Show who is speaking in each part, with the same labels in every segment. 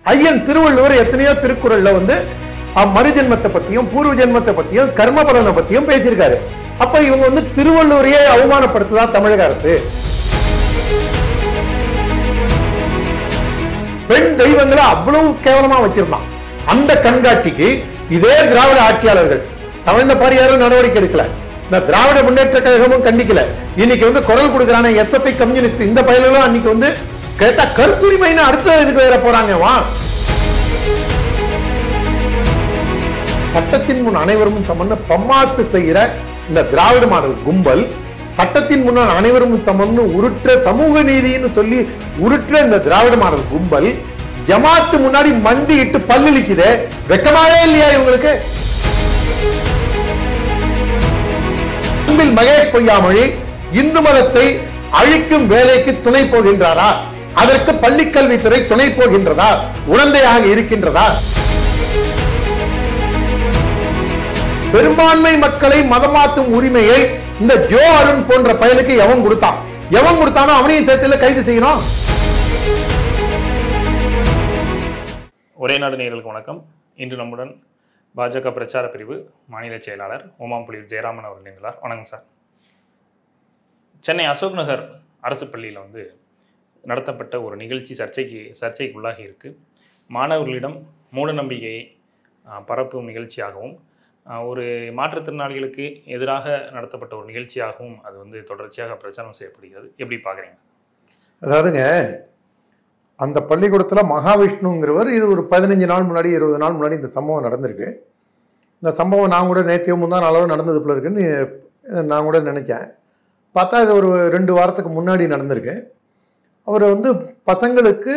Speaker 1: ஐயன் திருவள்ளுவர் எத்தனையோ திருக்குறள்ல வந்து அஹ், மறுஜென்மத்தை பத்தியும் பூர்வ ஜென்மத்தை பத்தியும் கர்ம பலனை பத்தியும் பேசியிருக்காரு அப்ப இவங்க வந்து திருவள்ளுவரையே அவமானப்படுத்துதா தமிழக அரசு பெண் தெய்வங்களை அவ்வளவு கேவலமா வச்சிருந்தான் அந்த கண்காட்சிக்கு இதே திராவிட ஆட்சியாளர்கள் தமிழ்ந்த பாரியாரும் நடவடிக்கை எடுக்கல இந்த திராவிட முன்னேற்ற கழகமும் கண்டிக்கல இன்னைக்கு வந்து குரல் கொடுக்கறான எஸ்எஃப்ஐ கம்யூனிஸ்ட் இந்த பயிலும் அன்னைக்கு வந்து கேட்டா கருத்துரிமைன்னு அடுத்த இதுக்கு வேற போறாங்க வா சட்டத்தின் முன் அனைவரும் சமன்னு பம்மாத்து செய்கிற இந்த திராவிட மாடல் கும்பல் சட்டத்தின் முன்னால் அனைவரும் சமம்னு உருற்ற சமூக நீதின்னு சொல்லி உருற்ற இந்த திராவிட மாடல் கும்பல் ஜமாத்து முன்னாடி மண்டியிட்டு பல்லிழிக்குதே வெக்கமாவே இல்லையா இவங்களுக்கு அன்பில் மகேஷ் பொய்யாமொழி இந்து மதத்தை அழிக்கும் வேலைக்கு துணை போகின்றாரா அதற்கு பள்ளிக்கல்வித்துறை துணை போகின்றதா உடந்தையாக இருக்கின்றதா பெரும்பான்மை மக்களை மதமாற்றும் உரிமையை இந்த ஜோ அருண் போன்ற பயலுக்கு எவன் கொடுத்தான் எவன் கொடுத்தானோ அவனையும் சேர்த்துல கைது செய்யணும்
Speaker 2: ஒரே நாடு நேயர்களுக்கு வணக்கம் இன்று நம்முடன் பாஜக பிரச்சார பிரிவு மாநில செயலாளர் ஓமாம்புலியூர் ஜெயராமன் அவர்கள் இணைந்துள்ளார் வணக்கம் சார் சென்னை அசோக் நகர் அரசு பள்ளியில் வந்து நடத்தப்பட்ட ஒரு நிகழ்ச்சி சர்ச்சைக்கு சர்ச்சைக்கு உள்ளாகி இருக்கு மாணவர்களிடம் மூட நம்பிக்கையை ஆஹ், பரப்பும் நிகழ்ச்சியாகவும் ஆஹ், ஒரு மாற்றுத்திறனாளிகளுக்கு எதிராக நடத்தப்பட்ட ஒரு நிகழ்ச்சியாகவும் அது வந்து தொடர்ச்சியாக பிரச்சாரம் செய்யப்படுகிறது எப்படி பார்க்குறீங்க
Speaker 1: அதாவதுங்க அந்த பள்ளிக்கூடத்துல மகாவிஷ்ணுங்கிறவர் இது ஒரு பதினஞ்சு நாள் முன்னாடி இருபது நாள் முன்னாடி இந்த சம்பவம் நடந்திருக்கு இந்த சம்பவம் நான் கூட நேற்றையோ முந்தா நாளோ நடந்தது போல இருக்குன்னு நான் கூட நினைச்சேன் பார்த்தா இது ஒரு ரெண்டு வாரத்துக்கு முன்னாடி நடந்திருக்கு அவர் வந்து பசங்களுக்கு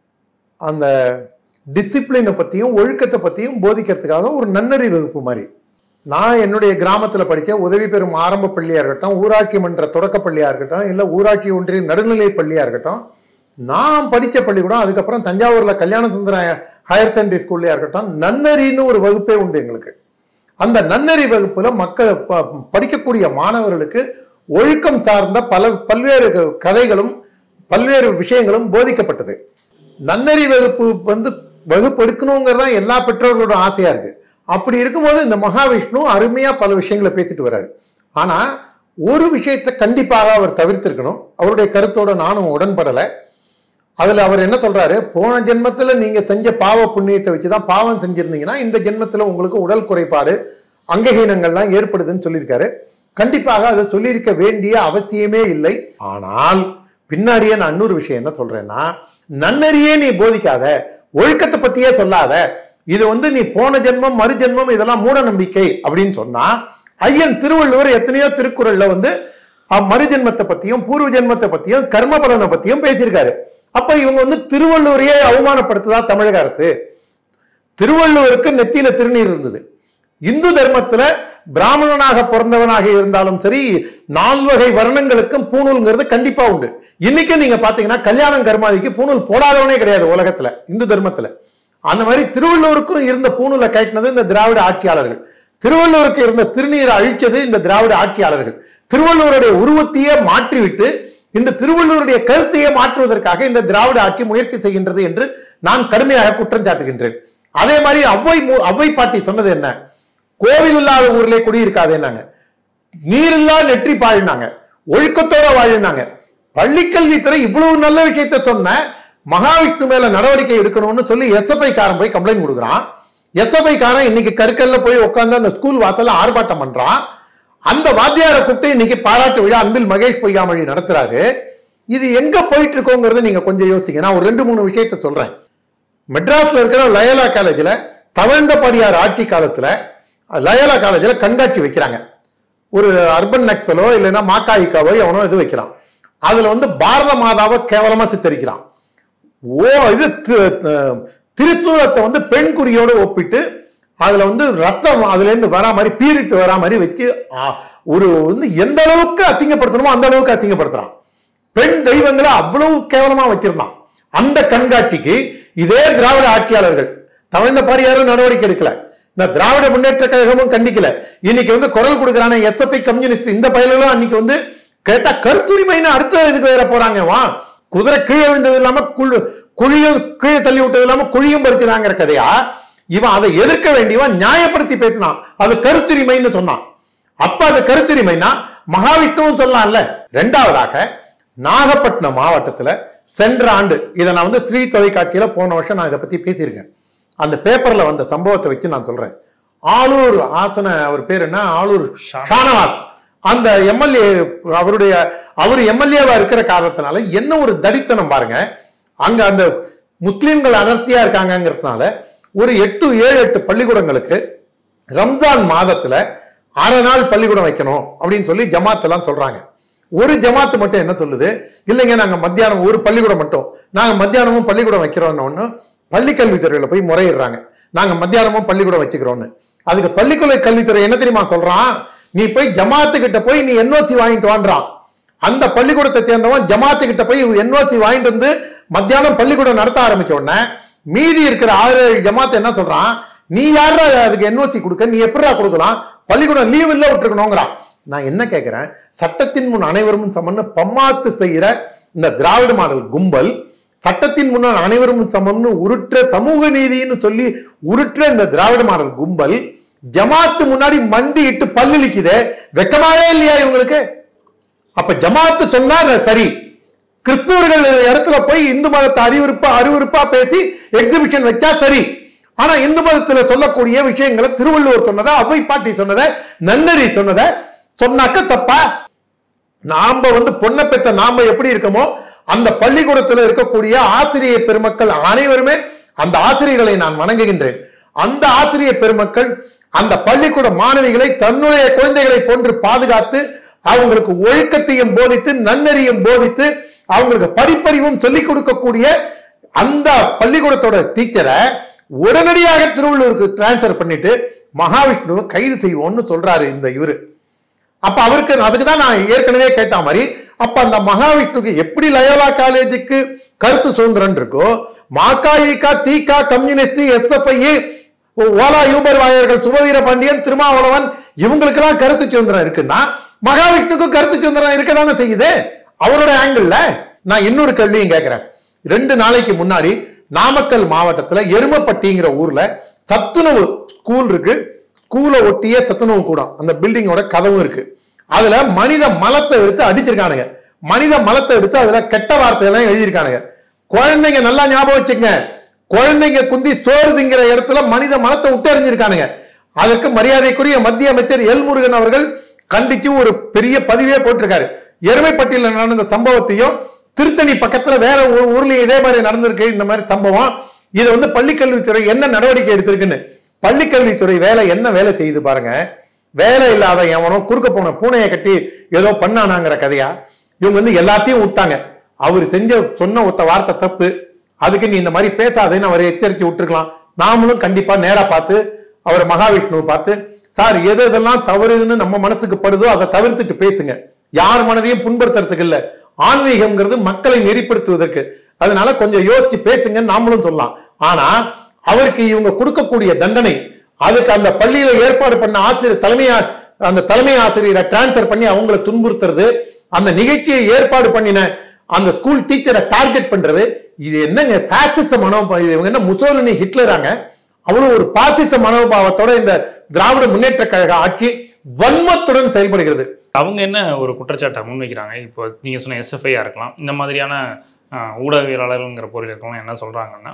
Speaker 1: அந்த டிசிப்ளினை பற்றியும் ஒழுக்கத்தை பற்றியும் போதிக்கிறதுக்காக ஒரு நன்னறி வகுப்பு மாதிரி நான் என்னுடைய கிராமத்தில் படித்த உதவி பெறும் ஆரம்ப பள்ளியாக இருக்கட்டும் ஊராட்சி மன்ற தொடக்க பள்ளியாக இருக்கட்டும் இல்லை ஊராட்சி ஒன்றிய நடுநிலை பள்ளியாக இருக்கட்டும் நான் படித்த பள்ளிக்கூடம் அதுக்கப்புறம் தஞ்சாவூரில் கல்யாண சுந்தர ஹையர் செகண்டரி ஸ்கூல்லையாக இருக்கட்டும் நன்னறின்னு ஒரு வகுப்பே உண்டு எங்களுக்கு அந்த நன்னறி வகுப்புல மக்கள் ப- படிக்கக்கூடிய மாணவர்களுக்கு ஒழுக்கம் சார்ந்த பல பல்வேறு க- கதைகளும் பல்வேறு விஷயங்களும் போதிக்கப்பட்டது நன்னறி வகுப்பு வந்து வகுப்பு எடுக்கணுங்கிறது தான் எல்லா பெற்றோர்களோட ஆசையா இருக்கு அப்படி இருக்கும்போது இந்த மகாவிஷ்ணு அருமையா பல விஷயங்களை பேசிட்டு வர்றாரு ஆனா ஒரு விஷயத்தை கண்டிப்பாக அவர் தவிர்த்திருக்கணும் அவருடைய கருத்தோட நானும் உடன்படலை அதுல அவர் என்ன சொல்றாரு போன ஜென்மத்துல நீங்க செஞ்ச பாவ புண்ணியத்தை வச்சுதான் பாவம் செஞ்சிருந்தீங்கன்னா இந்த ஜென்மத்துல உங்களுக்கு உடல் குறைபாடு அங்கஹீனங்கள்லாம் ஏற்படுதுன்னு சொல்லியிருக்காரு கண்டிப்பாக அதை சொல்லியிருக்க வேண்டிய அவசியமே இல்லை ஆனால் பின்னாடியே நான் இன்னொரு விஷயம் என்ன சொல்றேன்னா நன்னறியே நீ போதிக்காத ஒழுக்கத்தை பத்தியே சொல்லாத இது வந்து நீ போன ஜென்மம் மறு ஜென்மம் இதெல்லாம் மூட நம்பிக்கை அப்படின்னு சொன்னா ஐயன் திருவள்ளுவர் எத்தனையோ திருக்குறள்ல வந்து அஹ், மறுஜென்மத்தை பத்தியும் பூர்வ ஜென்மத்தை பத்தியும் கர்ம பலனை பத்தியும் பேசியிருக்காரு அப்ப இவங்க வந்து திருவள்ளுவரையே அவமானப்படுத்துதா தமிழக அரசு திருவள்ளுவருக்கு நெத்தியில திருநீர் இருந்தது இந்து தர்மத்துல பிராமணனாக பிறந்தவனாக இருந்தாலும் சரி நால்வகை வர்ணங்களுக்கும் பூணூல்ங்கிறது கண்டிப்பா உண்டு இன்னைக்கு நீங்க பாத்தீங்கன்னா கல்யாணம் கர்மாதிக்கு பூணூல் போடாதவனே கிடையாது உலகத்துல இந்து தர்மத்துல அந்த மாதிரி திருவள்ளுவருக்கும் இருந்த பூணூலை கட்டினது இந்த திராவிட ஆட்சியாளர்கள் திருவள்ளுவருக்கு இருந்த திருநீரை அழிச்சது இந்த திராவிட ஆட்சியாளர்கள் திருவள்ளுவருடைய உருவத்தையே மாற்றிவிட்டு இந்த திருவள்ளுவருடைய கருத்தையே மாற்றுவதற்காக இந்த திராவிட ஆட்சி முயற்சி செய்கின்றது என்று நான் கடுமையாக குற்றம் சாட்டுகின்றேன் அதே மாதிரி அவ்வை மு- அவ்வை பாட்டி சொன்னது என்ன கோவில் இல்லாத ஊர்ல குடியிருக்காதேன்னாங்க நீரில்லா நெற்றி பாழினாங்க ஒழுக்கத்தோட வாழினாங்க பள்ளிக்கல்வித்துறை இவ்வளவு நல்ல விஷயத்த சொன்ன மகாவிஷ்ணு மேல நடவடிக்கை எடுக்கணும்னு சொல்லி எஸ்எஃப்ஐ காரன் போய் கம்ப்ளைண்ட் கொடுக்குறான் எஸ்எஃப்ஐ காரன் இன்னைக்கு கற்கல்ல போய் உட்கார்ந்து அந்த ஸ்கூல் வாசல்ல ஆர்ப்பாட்டம் பண்றான் அந்த வாத்தியாரை கூப்பிட்டு இன்னைக்கு பாராட்டு விழா அன்பில் மகேஷ் பொய்யாமொழி நடத்துறாரு இது எங்க போயிட்டு இருக்கோங்கிறத நீங்க கொஞ்சம் யோசிங்க நான் ஒரு ரெண்டு மூணு விஷயத்த சொல்றேன் மெட்ராஸ்ல இருக்கிற லயோலா காலேஜில் தவழ்ந்தபடியார் ஆட்சி காலத்துல லயோலா காலேஜில் கண்காட்சி வைக்கிறாங்க ஒரு அர்பன் நக்சலோ இல்லைன்னா மாக்காயிக்காவோ எவனோ இது வைக்கிறான் அதுல வந்து பாரத மாதாவை கேவலமா சித்தரிக்கிறான் ஓ இது தி- அஹ், திருச்சூலத்தை வந்து பெண் குறியோட ஒப்பிட்டு அதுல வந்து ரத்தம் அதுல இருந்து வரா மாதிரி பீரிட்டு வரா மாதிரி வச்சு ஆ, ஒரு வந்து எந்த அளவுக்கு அசிங்கப்படுத்தணுமோ அந்த அளவுக்கு அசிங்கப்படுத்துறான் பெண் தெய்வங்களை அவ்வளவு கேவலமா வச்சிருந்தான் அந்த கண்காட்சிக்கு இதே திராவிட ஆட்சியாளர்கள் தமிழ்ந்த பாரியாரும் நடவடிக்கை எடுக்கல இந்த திராவிட முன்னேற்ற கழகமும் கண்டிக்கல இன்னைக்கு வந்து குரல் கொடுக்கறான எஸ்எஃப்ஐ கம்யூனிஸ்ட் இந்த பயிலும் அன்னைக்கு வந்து கேட்டா கருத்துரிமைன்னு அடுத்த இதுக்கு வேற போறாங்க வா குதிரை கீழே விழுந்தது இல்லாம குள் குழியும் கீழே தள்ளி விட்டது இல்லாம குழியும் பறிச்சுதாங்கிற கதையா இவன் அதை எதிர்க்க வேண்டியவன் நியாயப்படுத்தி பேசினான் அது கருத்துரிமைன்னு சொன்னான் அப்ப அது கருத்துரிமைனா மகாவிஷ்ணுவும் சொல்லலாம்ல ரெண்டாவதாக நாகப்பட்டினம் மாவட்டத்துல சென்ற ஆண்டு இதை நான் வந்து ஸ்ரீ தொலைக்காட்சியில போன வருஷம் நான் இதை பத்தி பேசியிருக்கேன் அந்த பேப்பர்ல வந்த சம்பவத்தை வச்சு நான் சொல்றேன் ஆளூர் ஆசன அவர் பேர் என்ன ஆளூர்
Speaker 2: ஷா-
Speaker 1: ஷானவாஸ் அந்த எம்எல்ஏ அவருடைய அவர் எம்எல்ஏவா இருக்கிற காரணத்தினால என்ன ஒரு தடித்தனம் பாருங்க அங்க அந்த முஸ்லிம்கள் அடர்த்தியா இருக்காங்கங்கிறதுனால ஒரு எட்டு ஏழு எட்டு பள்ளிக்கூடங்களுக்கு ரம்ஜான் மாதத்துல அரை நாள் பள்ளிக்கூடம் வைக்கணும் அப்படின்னு சொல்லி ஜமாத் எல்லாம் சொல்றாங்க ஒரு ஜமாத்து மட்டும் என்ன சொல்லுது இல்லைங்க நாங்க மத்தியானம் ஒரு பள்ளிக்கூடம் மட்டும் நாங்க மத்தியானமும் பள்ளிக்கூடம் வைக்கிறோம்னு ஒண்ணு பள்ளிக்கல்வித்துறையில போய் முறையிடுறாங்க நாங்க மத்தியானமும் பள்ளிக்கூடம் வச்சுக்கிறோம்னு அதுக்கு பள்ளிக்கல்வி கல்வித்துறை என்ன தெரியுமா சொல்றான் நீ போய் ஜமாத்து கிட்ட போய் நீ என்ஓசி வாங்கிட்டு வான்றான் அந்த பள்ளிக்கூடத்தை சேர்ந்தவன் ஜமாத்து கிட்ட போய் என்ஓசி வாங்கிட்டு வந்து மத்தியானம் பள்ளிக்கூடம் நடத்த ஆரம்பிச்ச உடனே மீதி இருக்கிற ஆறு ஜமாத்து என்ன சொல்றான் நீ யாரா அதுக்கு என்ஓசி கொடுக்க நீ எப்படிடா கொடுக்கலாம் பள்ளிக்கூடம் லீவ் இல்ல விட்டுருக்கணுங்கிறான் நான் என்ன கேட்கிறேன் சட்டத்தின் முன் அனைவரும் சமன்னு பம்மாத்து செய்யற இந்த திராவிட மாடல் கும்பல் சட்டத்தின் முன்னால் அனைவரும் சமம்னு உருற்ற சமூக நீதின்னு சொல்லி உருற்ற இந்த திராவிட மாடல் கும்பல் ஜமாத்து முன்னாடி மண்டியிட்டு பல்லிழிக்குதே வெக்கமாவே இல்லையா இவங்களுக்கு அப்ப ஜமாத்து சொன்னா அது சரி கிறிஸ்தவர்கள் இடத்துல போய் இந்து மதத்தை அறிவுறுப்பா அறிவுறுப்பா பேசி எக்ஸிபிஷன் வச்சா சரி ஆனா இந்து மதத்துல சொல்லக்கூடிய விஷயங்களை திருவள்ளுவர் சொன்னதை அவை பாட்டி சொன்னதை நன்னறி சொன்னதை சொன்னாக்க தப்பா நாம வந்து பொண்ணை பெற்ற நாம எப்படி இருக்கோமோ அந்த பள்ளிக்கூடத்துல இருக்கக்கூடிய ஆசிரியர் பெருமக்கள் அனைவருமே அந்த ஆசிரியர்களை நான் வணங்குகின்றேன் அந்த ஆசிரியர் பெருமக்கள் அந்த பள்ளிக்கூட மாணவிகளை தன்னுடைய குழந்தைகளை போன்று பாதுகாத்து அவங்களுக்கு ஒழுக்கத்தையும் போதித்து நன்னறியும் போதித்து அவங்களுக்கு படிப்பறிவும் சொல்லிக் கொடுக்கக்கூடிய அந்த பள்ளிக்கூடத்தோட டீச்சரை உடனடியாக திருவள்ளூருக்கு டிரான்ஸ்ஃபர் பண்ணிட்டு மகாவிஷ்ணுவை கைது செய்வோம்னு சொல்றாரு இந்த இவரு அப்ப அவருக்கு அதுக்கு தான் நான் ஏற்கனவே கேட்ட மாதிரி அப்ப அந்த மகாவிஷ்ணுக்கு எப்படி லயோலா காலேஜுக்கு கருத்து சுதந்திரம் இருக்கோ மாக்கா ஈகா தீகா கம்யூனிஸ்ட் எஸ்எஃப்ஐ ஓலா யூபர் வாயர்கள் சுபவீர பாண்டியன் திருமாவளவன் இவங்களுக்கெல்லாம் கருத்து சுதந்திரம் இருக்குன்னா மகாவிஷ்ணுக்கும் கருத்து சுதந்திரம் இருக்கதானே செய்யுது அவரோட ஆங்கிள் நான் இன்னொரு கேள்வியும் கேட்கிறேன் ரெண்டு நாளைக்கு முன்னாடி நாமக்கல் மாவட்டத்துல எருமப்பட்டிங்கிற ஊர்ல சத்துணவு ஸ்கூல் இருக்கு ஸ்கூலை ஒட்டிய சத்துணவு கூடம் அந்த பில்டிங்கோட கதவும் இருக்கு அதுல மனித மலத்தை எடுத்து அடிச்சிருக்கானுங்க மனித மலத்தை எடுத்து அதுல கெட்ட வார்த்தையெல்லாம் எழுதியிருக்கானுங்க குழந்தைங்க நல்லா ஞாபகம் வச்சுக்கங்க குழந்தைங்க குந்தி சோறு திங்கிற இடத்துல மனித மலத்தை விட்டு எறிஞ்சிருக்கானுங்க அதற்கு மரியாதைக்குரிய மத்திய அமைச்சர் எல் முருகன் அவர்கள் கண்டிச்சு ஒரு பெரிய பதிவே போட்டிருக்காரு எருமைப்பட்டியில் நடந்த சம்பவத்தையும் திருத்தணி பக்கத்துல வேற ஒரு ஊர்லயும் இதே மாதிரி நடந்திருக்கு இந்த மாதிரி சம்பவம் இது வந்து பள்ளிக்கல்வித்துறை என்ன நடவடிக்கை எடுத்திருக்குன்னு பள்ளிக்கல்வித்துறை வேலை என்ன வேலை செய்யுது பாருங்க வேலை இல்லாத எவனோ குறுக்க போன பூனையை கட்டி ஏதோ பண்ணானாங்கிற கதையா இவங்க வந்து எல்லாத்தையும் விட்டாங்க அவர் செஞ்ச சொன்ன ஒத்த வார்த்தை தப்பு அதுக்கு நீ இந்த மாதிரி பேசாதேன்னு அவரை எச்சரிக்கை விட்டுருக்கலாம் நாமளும் கண்டிப்பா நேரா பார்த்து அவர் மகாவிஷ்ணுவை பார்த்து சார் எது எதெல்லாம் தவறுன்னு நம்ம மனசுக்கு படுதோ அதை தவிர்த்துட்டு பேசுங்க யார் மனதையும் புண்படுத்துறதுக்கு இல்ல ஆன்மீகம்ங்கிறது மக்களை நெறிப்படுத்துவதற்கு அதனால கொஞ்சம் யோசிச்சு பேசுங்க நாமளும் சொல்லலாம் ஆனா அவருக்கு இவங்க கொடுக்கக்கூடிய தண்டனை அதுக்கு அந்த பள்ளியில ஏற்பாடு பண்ண ஆசிரியர் தலைமை ஆ- அந்த தலைமை ஆசிரியரை டிரான்ஸ்ஃபர் பண்ணி அவங்கள துன்புறுத்துறது அந்த நிகழ்ச்சியை ஏற்பாடு பண்ணின அந்த ஸ்கூல் டீச்சரை டார்கெட் பண்றது இது என்னங்க பாசிச மனோபாவம் இவங்க என்ன முசோலினி ஹிட்லராங்க அவ்வளவு ஒரு பாசிச மனோபாவத்தோட இந்த திராவிட முன்னேற்ற கழக ஆட்சி வன்மத்துடன் செயல்படுகிறது
Speaker 2: அவங்க என்ன ஒரு குற்றச்சாட்டை முன்வைக்கிறாங்க இப்போ நீங்க சொன்ன எஸ்எஃப்ஐயா இருக்கலாம் இந்த மாதிரியான ஆஹ், ஊடகவியலாளர்கள்ங்கிற பொருள் இருக்கலாம் என்ன சொல்றாங்கன்னா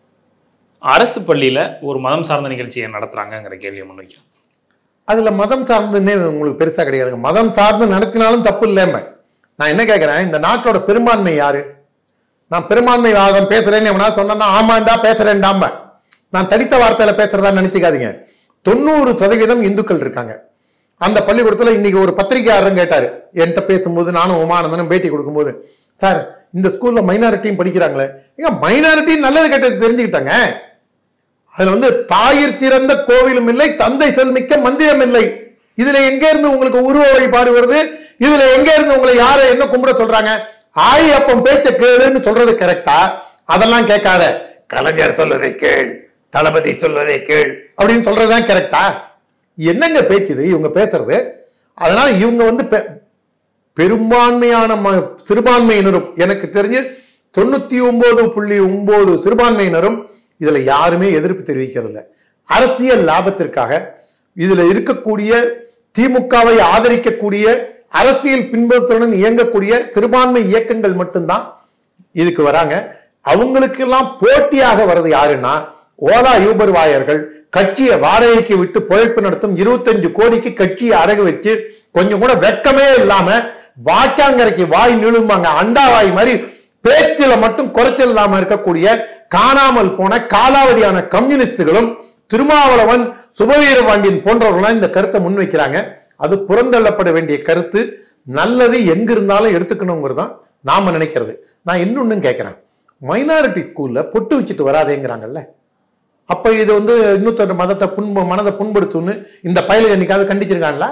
Speaker 2: அரசு பள்ளியில ஒரு மதம் சார்ந்த நிகழ்ச்சியை நடத்துறாங்கங்கிற கேள்வியை முன்வைக்கிறாங்க
Speaker 1: அதுல மதம் சார்ந்துன்னே உங்களுக்கு பெருசா கிடையாதுங்க மதம் சார்ந்து நடத்தினாலும் தப்பு இல்லைம்ப நான் என்ன கேட்கிறேன் இந்த நாட்டோட பெரும்பான்மை யாரு நான் பெரும்பான்மை வாதம் பேசுறேன்னு எவனா சொன்னா ஆமாண்டா பேசுறேன்டாம்ப நான் தடித்த வார்த்தையில பேசுறதா நினைச்சுக்காதீங்க தொண்ணூறு சதவீதம் இந்துக்கள் இருக்காங்க அந்த பள்ளிக்கூடத்துல இன்னைக்கு ஒரு பத்திரிகையாளரும் கேட்டாரு என்கிட்ட பேசும்போது நானும் உமானந்தனும் பேட்டி கொடுக்கும்போது சார் இந்த ஸ்கூல்ல மைனாரிட்டியும் படிக்கிறாங்களே ஏங்க மைனாரிட்டி நல்லது கெட்டது தெரிஞ்சுக்கிட்டாங்க அதுல வந்து தாயிற் சிறந்த கோவிலும் இல்லை தந்தை செல்மிக்க மந்திரம் இல்லை இதுல எங்க இருந்து உங்களுக்கு உருவ வழிபாடு வருது இதுல எங்க இருந்து உங்களை யாரை என்ன கும்பிட சொல்றாங்க ஆய் அப்பம் பேச்ச கேளுன்னு சொல்றது கரெக்டா அதெல்லாம் கேட்காத கலைஞர் சொல்வதை கேள் தளபதி சொல்வதை கேள் அப்படின்னு சொல்றதுதான் கரெக்டா என்னங்க பேச்சு இது இவங்க பேசுறது அதனால இவங்க வந்து பெ- பெரும்பான்மையான ம- சிறுபான்மையினரும் எனக்கு தெரிஞ்சு தொண்ணூத்தி ஒன்பது புள்ளி ஒன்பது சிறுபான்மையினரும் இதுல யாருமே எதிர்ப்பு தெரிவிக்கிறது இல்ல அரசியல் லாபத்திற்காக இதுல இருக்கக்கூடிய திமுகவை ஆதரிக்கக்கூடிய அரசியல் பின்பற்றுடன் இயங்கக்கூடிய சிறுபான்மை இயக்கங்கள் மட்டும்தான் இதுக்கு வராங்க அவங்களுக்கெல்லாம் போட்டியாக வர்றது யாருன்னா ஓலா யூபர் வாயர்கள் கட்சியை வாடகைக்கு விட்டு பிழைப்பு நடத்தும் இருபத்தஞ்சு கோடிக்கு கட்சியை அடகு வச்சு கொஞ்சம் கூட வெட்கமே இல்லாம வாக்காங்கரைக்கு வாய் நிழும்பாங்க அண்டா வாய் மாதிரி பேச்சில மட்டும் குறைச்சல் இல்லாம இருக்கக்கூடிய காணாமல் போன காலாவதியான கம்யூனிஸ்டுகளும் திருமாவளவன் சுபவீர பாண்டியன் போன்றவர்களும் இந்த கருத்தை முன்வைக்கிறாங்க அது புறந்தள்ளப்பட வேண்டிய கருத்து நல்லது எங்க இருந்தாலும் எடுத்துக்கணுங்கிறது தான் நாம நினைக்கிறது நான் இன்னொன்னும் கேட்கிறேன் மைனாரிட்டி ஸ்கூல்ல பொட்டு வச்சுட்டு வராதேங்கிறாங்கல்ல அப்ப இது வந்து இன்னொருத்தர் மதத்தை புண்ப மனதை புண்படுத்தும்னு இந்த பயலுக்கு என்னைக்காவது கண்டிச்சிருக்காங்களா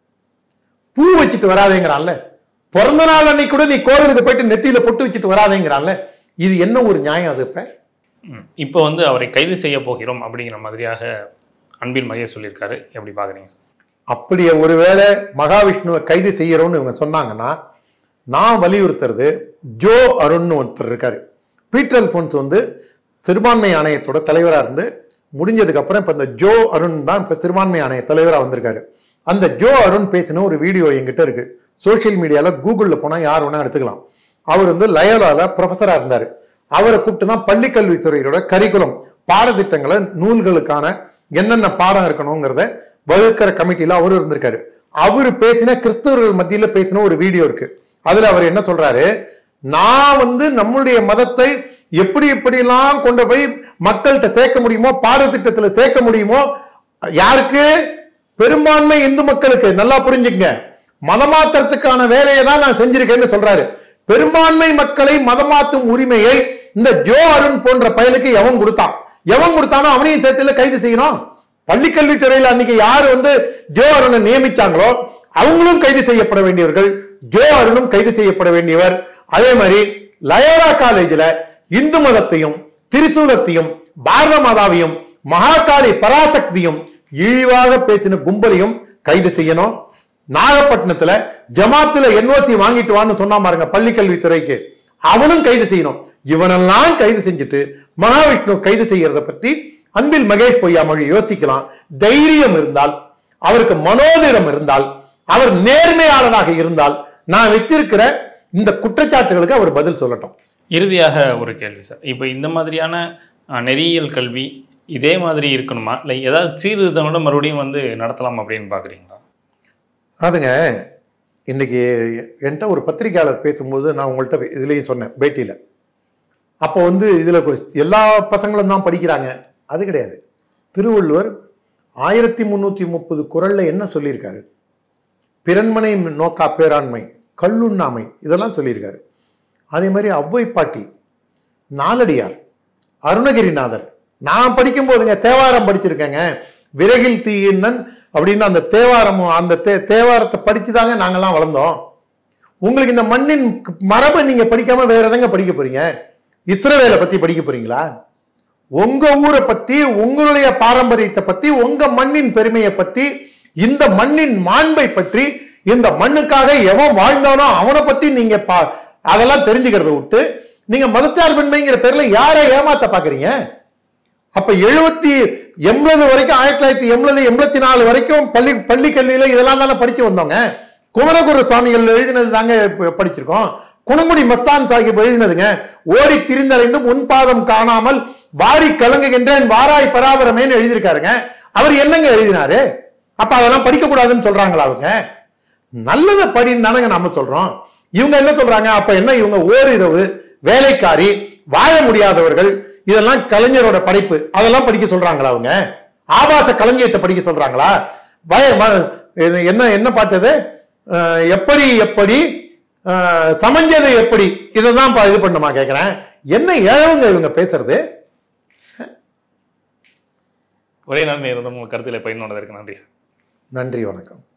Speaker 1: பூ வச்சுட்டு வராதேங்கிறான்ல பிறந்த நாள் அன்னைக்கு கூட நீ கோவிலுக்கு போயிட்டு நெத்தியில பொட்டு வச்சுட்டு வராதேங்கிறான்ல இது என்ன ஒரு நியாயம் அது இப்ப
Speaker 2: ம். இப்போ வந்து அவரை கைது செய்ய போகிறோம் அப்படிங்கிற மாதிரியாக அன்பில் மகேஷ் சொல்லியிருக்காரு எப்படி பார்க்குறீங்க சார்
Speaker 1: அப்படி ஒருவேளை மகாவிஷ்ணுவை கைது செய்யறோம்னு இவங்க சொன்னாங்கன்னா நான் வலியுறுத்துறது ஜோ அருண்னு ஒருத்தர் இருக்காரு பீட்டர் அல்ஃபோன்ஸ் வந்து சிறுபான்மை ஆணையத்தோட தலைவராக இருந்து முடிஞ்சதுக்கு அப்புறம் இப்போ இந்த ஜோ அருண் தான் இப்போ சிறுபான்மை ஆணைய தலைவராக வந்திருக்காரு அந்த ஜோ அருண் பேசின ஒரு வீடியோ என்கிட்ட இருக்கு சோஷியல் மீடியாவில் கூகுளில் போனால் யார் வேணா எடுத்துக்கலாம் அவர் வந்து லயோலால ப்ரொஃபஸராக இருந்தார் அவரை கூப்பிட்டு தான் பள்ளிக்கல்வித்துறையோட கரிக்குலம் பாடத்திட்டங்களை நூல்களுக்கான என்னென்ன பாடம் இருக்கணுங்கிறத வகுக்கிற கமிட்டியில அவர் இருந்திருக்காரு அவர் பேசின கிறிஸ்தவர்கள் மத்தியில பேசின ஒரு வீடியோ இருக்கு அதுல அவர் என்ன சொல்றாரு நான் வந்து நம்மளுடைய மதத்தை எப்படி எப்படிலாம் கொண்டு போய் மக்கள்கிட்ட சேர்க்க முடியுமோ பாடத்திட்டத்துல சேர்க்க முடியுமோ யாருக்கு பெரும்பான்மை இந்து மக்களுக்கு நல்லா புரிஞ்சுக்கங்க மதமாற்றத்துக்கான வேலையை தான் நான் செஞ்சிருக்கேன்னு சொல்றாரு பெரும்பான்மை மக்களை மதமாற்றும் உரிமையை இந்த ஜோ அருண் போன்ற பயலுக்கு எவன் கொடுத்தான் எவன் கொடுத்தானோ அவனையும் சேர்த்துல கைது செய்யணும் பள்ளிக்கல்வித்துறையில அன்னைக்கு யார் வந்து ஜோ அருணை நியமிச்சாங்களோ அவங்களும் கைது செய்யப்பட வேண்டியவர்கள் ஜோ அருணும் கைது செய்யப்பட வேண்டியவர் அதே மாதிரி லயோலா காலேஜ்ல இந்து மதத்தையும் திரிசூலத்தையும் பாரத மாதாவையும் மகாகாளி பராசக்தியும் இழிவாக பேசின கும்பலையும் கைது செய்யணும் நாகப்பட்டினத்துல ஜமாத்துல என்ஓசி வாங்கிட்டு வான்னு சொன்னா பாருங்க பள்ளிக்கல்வித்துறைக்கு அவனும் கைது செய்யணும் இவனெல்லாம் கைது செஞ்சுட்டு மகாவிஷ்ணு கைது செய்யறத பத்தி அன்பில் மகேஷ் பொய்யாமொழி யோசிக்கலாம் தைரியம் இருந்தால் அவருக்கு மனோதிடம் இருந்தால் அவர் நேர்மையாளனாக இருந்தால் நான் வச்சிருக்கிற இந்த குற்றச்சாட்டுகளுக்கு அவர் பதில் சொல்லட்டும்
Speaker 2: இறுதியாக ஒரு கேள்வி சார் இப்போ இந்த மாதிரியான அஹ், நெறியியல் கல்வி இதே மாதிரி இருக்கணுமா இல்லை ஏதாவது சீர்திருத்தங்களோட மறுபடியும் வந்து நடத்தலாம் அப்படின்னு பார்க்குறீங்களா
Speaker 1: அதுங்க இன்னைக்கு என்கிட்ட ஒரு பத்திரிகையாளர் பேசும்போது நான் உங்கள்கிட்ட இதுலேயும் சொன்னேன் பேட்டியில் அப்போ வந்து இதில் எல்லா பசங்களும் தான் படிக்கிறாங்க அது கிடையாது திருவள்ளுவர் ஆயிரத்தி முந்நூற்றி முப்பது குரலில் என்ன சொல்லியிருக்காரு பிறன்மனை நோக்கா பேராண்மை கல்லுண்ணாமை இதெல்லாம் சொல்லியிருக்காரு அதே மாதிரி ஔவை பாட்டி நாலடியார் அருணகிரிநாதர் நான் படிக்கும் போதுங்க தேவாரம் படிச்சிருக்கேங்க விறகில் தீயின்னன் அப்படின்னு அந்த தேவாரம் அந்த தே தேவாரத்தை படிச்சு தாங்க நாங்கெல்லாம் வளர்ந்தோம் உங்களுக்கு இந்த மண்ணின் மரபை நீங்க படிக்காம வேற எதங்க படிக்க போறீங்க இஸ்ரவேலை பத்தி படிக்க போறீங்களா உங்க ஊரை பத்தி உங்களுடைய பாரம்பரியத்தை பத்தி உங்க மண்ணின் பெருமையை பத்தி இந்த மண்ணின் மாண்பை பற்றி இந்த மண்ணுக்காக எவன் வாழ்ந்தானோ அவனை பத்தி நீங்க பா- அதெல்லாம் தெரிஞ்சுக்கிறத விட்டு நீங்க மதச்சார்பின்மைங்கிற பேர்ல யாரை ஏமாத்த பாக்குறீங்க அப்ப எழுபத்தி எண்பது வரைக்கும் ஆயிரத்தி தொள்ளாயிரத்தி எண்பது எண்பத்தி நாலு வரைக்கும் பள்ளி பள்ளி கல்வியில இதெல்லாம் தானே படிச்சு வந்தோங்க குமரகுரு சுவாமிகள் எழுதினது தாங்க இப்ப படிச்சிருக்கோம் குணங்குடி மஸ்தான் சாஹிப் எழுதினதுங்க ஓடி திரிந்தடைந்து முன்பாதம் காணாமல் வாரி கலங்குகின்றேன் வாராய் பராபரமேன்னு எழுதியிருக்காருங்க அவர் என்னங்க எழுதினாரு அப்ப அதெல்லாம் படிக்க கூடாதுன்னு சொல்றாங்களா அவங்க நல்லதை படின்னு தானங்க நம்ம சொல்றோம் இவங்க என்ன சொல்றாங்க அப்ப என்ன இவங்க ஓரிரவு வேலைக்காரி வாழ முடியாதவர்கள் இதெல்லாம் கலைஞரோட படைப்பு அதெல்லாம் படிக்க சொல்றாங்களா அவங்க ஆபாச களஞ்சியத்தை படிக்க சொல்றாங்களா வய வ- இது என்ன என்ன பாட்டு அது அஹ், எப்படி எப்படி அஹ், சமஞ்சது எப்படி இதை தான் இது பண்ணுமா கேட்கிறேன் என்ன ஏழவுங்க இவங்க பேசுறது
Speaker 2: ஒரே நாள் நேரம் உங்கள் கருத்தில் பயனுள்ளதற்கு நன்றி சார்
Speaker 1: நன்றி வணக்கம்